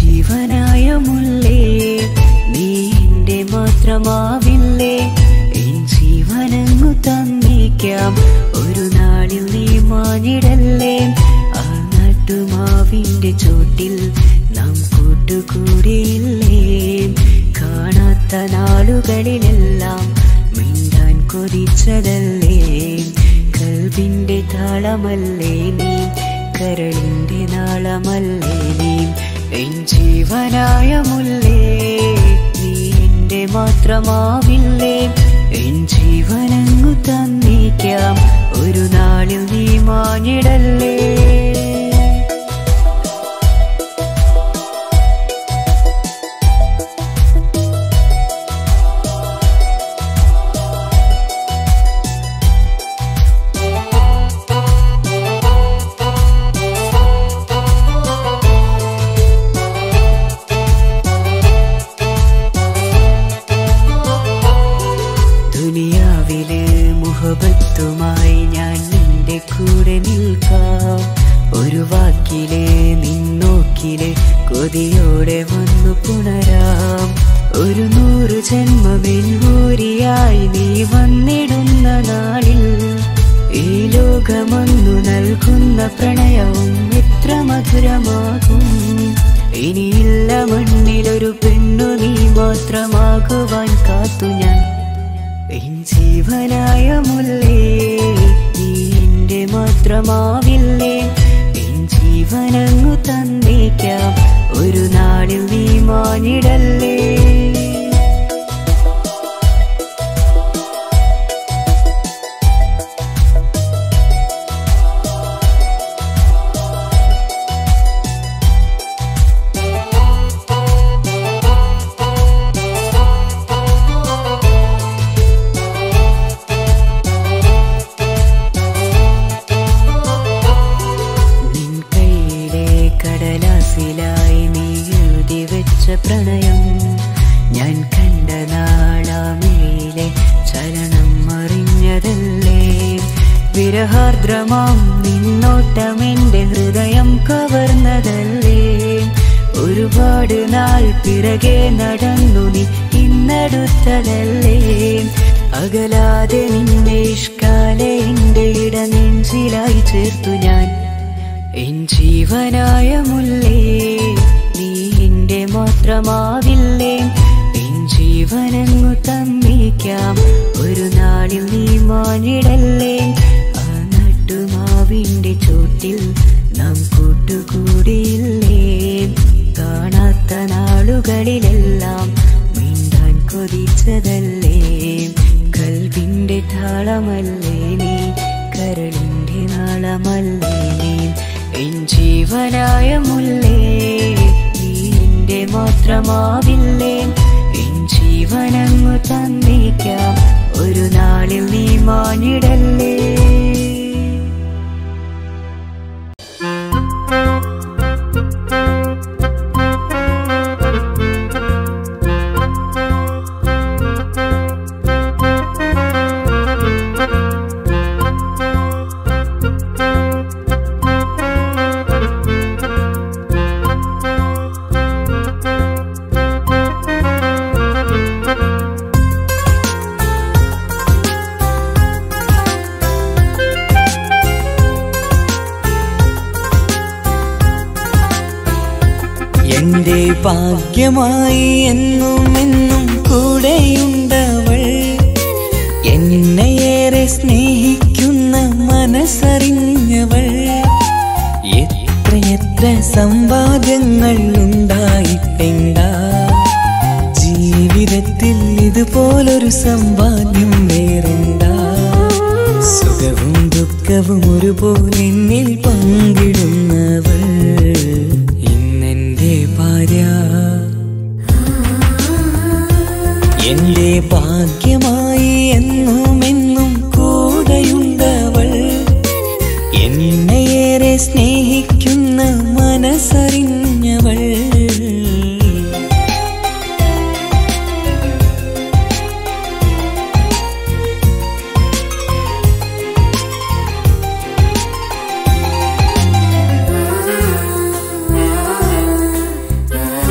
ജീവനായ മുല്ലേ നീ എന്റെ മാത്രമാവില്ലേ എൻ ജീവനങ്ങു തന്നേക്കാം ഒരു നാളിൽ നീ മാഞ്ഞിടല്ലേ ആ നാട്ടുമാവിന്റെ ചോട്ടിൽ നാം കൂട്ടുകൂടിയില്ലേ കാണാത്ത നാളുകളിലെല്ലാം മിണ്ടാൻ കൊതിച്ചതല്ലേ കൽവിന്റെ താളമല്ലേ നീ കരളിന്റെ നാളമല്ലേ നീ എൻ ജീവനായ മുല്ലേ നീ എന്റെ മാത്രമാവില്ലേ എൻ ജീവനങ്ങു തന്നേക്കാം ഒരു നാളിൽ നീ മാഞ്ഞിടല്ലേ ദുനിയാവിലെ മുഹബത്തുമായി ഞാൻ നിന്റെ കൂടെ നിൽക്കാം ഒരു വാക്കിലെ നിന്നോക്കിലെ കൊതിയോടെ വന്നു പുണരാം ഒരു നൂറ് ജന്മമെൻകൂരിയായി നീ വന്നിടുന്ന നാളിൽ ഈ ലോകമൊന്നു നൽകുന്ന പ്രണയവും എത്ര മധുരമാകും ഇനിയില്ല മണ്ണിലൊരു പെണ്ണു നീ മാത്രമാകുവാൻ കാത്തു ഞാൻ എൻ ജീവനായ മുല്ലേ നീ എന്റെ മാത്രമാവില്ലേ എൻ ജീവനങ്ങു തന്നേക്കാം ഒരു നാളിൽ നീ മാഞ്ഞിടല്ലേ നിൻ കയ്യിലെ കടലാസിലായി നീ എഴുതി വെച്ച പ്രണയം ഞാൻ കണ്ട നാളാമേലെ ചലനം അറിഞ്ഞതല്ലേ വിരഹാർദ്രമാം നിന്നോട്ടം എന്റെ ഹൃദയം കവർന്നതല്ലേ ഒരുപാട് നാൾ പിറകെ നടന്നു നീ ഇന്നടുത്തതല്ലേ അകലാതെ നിന്നെ ഇഷ്കാലെ എന്റെ ഇടനെഞ്ചിലായി ചേർത്തു ഞാൻ എൻ ജീവനായ മുല്ലേ നീ എന്റെ മാത്രമാവില്ലേ എൻ ജീവനങ്ങു തന്നേക്കാം ഒരു നാളിൽ നീ മാഞ്ഞിടല്ലേ ആ നട്ടുമാവിന്റെ ചോട്ടിൽ നാം കൂട്ടുകൂടിയില്ലേ കാണാത്ത നാളുകളിലെല്ലാം മിണ്ടാൻ കൊതിച്ചതല്ലേ കൽവിന്റെ താളമല്ലേ നീ കരളിന്റെ നാളമല്ലേ നീ എൻ ജീവനായ മുല്ലേ നീ എന്റെ മാത്രമാവില്ലേ എൻ ജീവനങ്ങു തന്നേക്കാം ഒരു നാളിൽ നീ മാഞ്ഞിടല്ലേ എന്റെ ഭാഗ്യമായി എന്നും എന്നും കൂടെയുണ്ടവൾ എന്നെയേറെ സ്നേഹിക്കുന്ന മനസ്സറിഞ്ഞവൾ എത്രയെത്ര സമ്പാദ്യങ്ങൾ ഉണ്ടായിട്ടെന്താ ജീവിതത്തിൽ ഇതുപോലൊരു സമ്പാദ്യം വേറെന്താ സുഖവും ദുഃഖവും ഒരുപോലെ എന്നിൽ പങ്കിടുന്നവൾ ഇന്നെന്റെ ഭാര്യ എന്റെ ഭാഗ്യമായി എന്നും എന്നും കൂടെയുണ്ടവൾ എന്നെയേറെ സ്നേഹിക്കുന്ന മനസ്സറിഞ്ഞവൾ ആ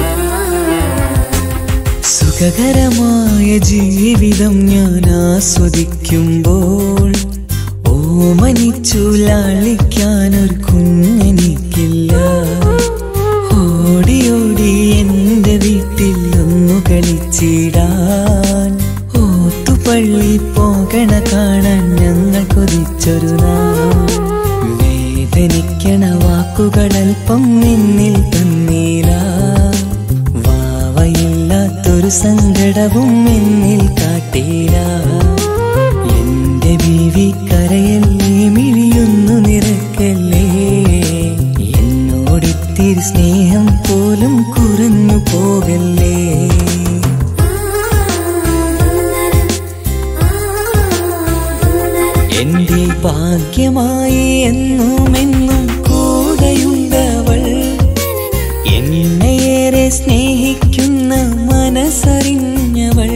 സുഖകരമായ ജീവിതം ഞാൻ ആസ്വദിക്കുമ്പോൾ ഓമനിച്ചു ലാളിക്കാനൊരു കുഞ്ഞെനിക്കില്ല ഓടി ഓടി എന്റെ വീട്ടിൽ ഒന്നു കളിച്ചിടാൻ ഓത്തുപള്ളി പോകണ കാണാൻ ഞങ്ങൾ കൊതിച്ചൊരു നാൾ വേദനിക്കണ വാക്കുകളൽപ്പം നിന്നിൽ തന്നീല വാവയില്ലാത്തൊരു സങ്കടവും എന്നിൽ കാട്ടീല എന്റെ ബീവി കരയല്ലേ മിഴിയൊന്നു നിറക്കല്ലേ എന്നോടിത്തിരി സ്നേഹം പോലും കുറഞ്ഞു പോകല്ലേ എന്റെ ഭാഗ്യമായി എന്നും എന്നും കൂടെയുണ്ടവൾ എന്നെയേറെ സ്നേഹിക്കുന്ന മനസ്സറിഞ്ഞവൾ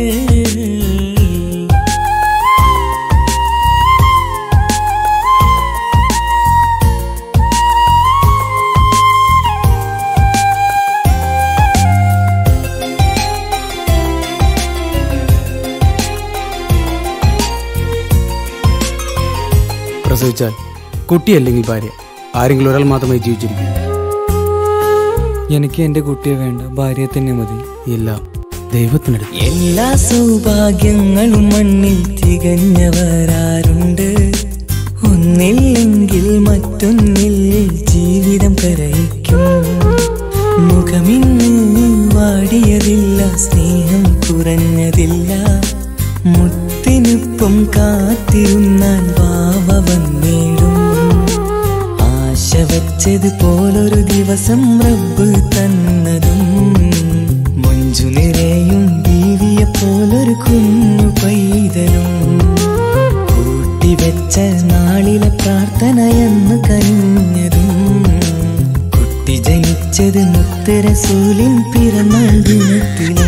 പ്രസവിച്ചാൽ കുട്ടിയല്ലെങ്കിൽ ഭാര്യ ആരെങ്കിലും ഒരാൾ മാത്രമേ ജീവിച്ചിരിക്കൂ എനിക്ക് എൻ്റെ കുട്ടിയെ വേണ്ട ഭാര്യയെ തന്നെ മതി ഇല്ല ദൈവത്തിനടുത്ത് എല്ലാ സൗഭാഗ്യങ്ങളും മണ്ണിൽ തികഞ്ഞവരാരുണ്ട് ഒന്നില്ലെങ്കിൽ മറ്റൊന്നിൽ ജീവിതം കരയിക്കും മുഖമിന്ന് വാടിയതില്ല സ്നേഹം കുറഞ്ഞതില്ല മുത്തിനൊപ്പം കാത്തിരുന്നാൽ വാവ വന്നിടും ആശ വെച്ചത് പോലൊരു ദിവസം റബ്ബ് തന്നതും മഞ്ജു നിറയും ബീവിയെ പോലൊരു കുഞ്ഞു പൈതലും കൂട്ടിവെച്ച നാളിലെ പ്രാർത്ഥനയെന്ന് കഴിഞ്ഞതും കുട്ടി ജനിച്ചത് മുത്തരസൂലിൻ പിറന്നാൾ ദിനത്തിലും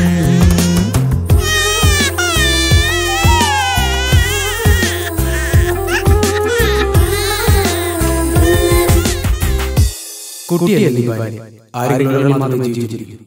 കുട്ടിയല്ലെങ്കിൽ ഭാര്യ ആരെങ്കിലും ഒരാൾ മാത്രമേ ജീവിച്ചിരിക്കൂ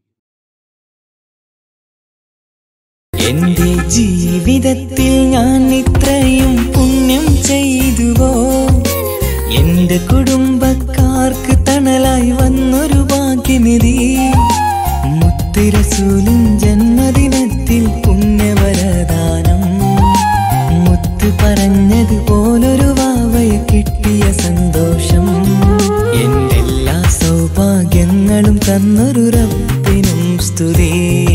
എന്റെ ജീവിതത്തിൽ ഞാൻ ഇത്രയും പുണ്യം ചെയ്തുവോ എന്റെ കുടുംബക്കാർക്ക് തണലായി വന്നൊരു ഭാഗ്യനിധി മുത്തിരസൂലിൻ ജന്മദിനത്തിൽ പുണ്യവരദാനം മുത്ത് പറഞ്ഞത് പോലൊരു വാവയെ കിട്ടിയ സന്തോഷം എന്റെ എല്ലാ സൗഭാഗ്യങ്ങളും തന്നൊരു റബ്ബിനും സ്തുതി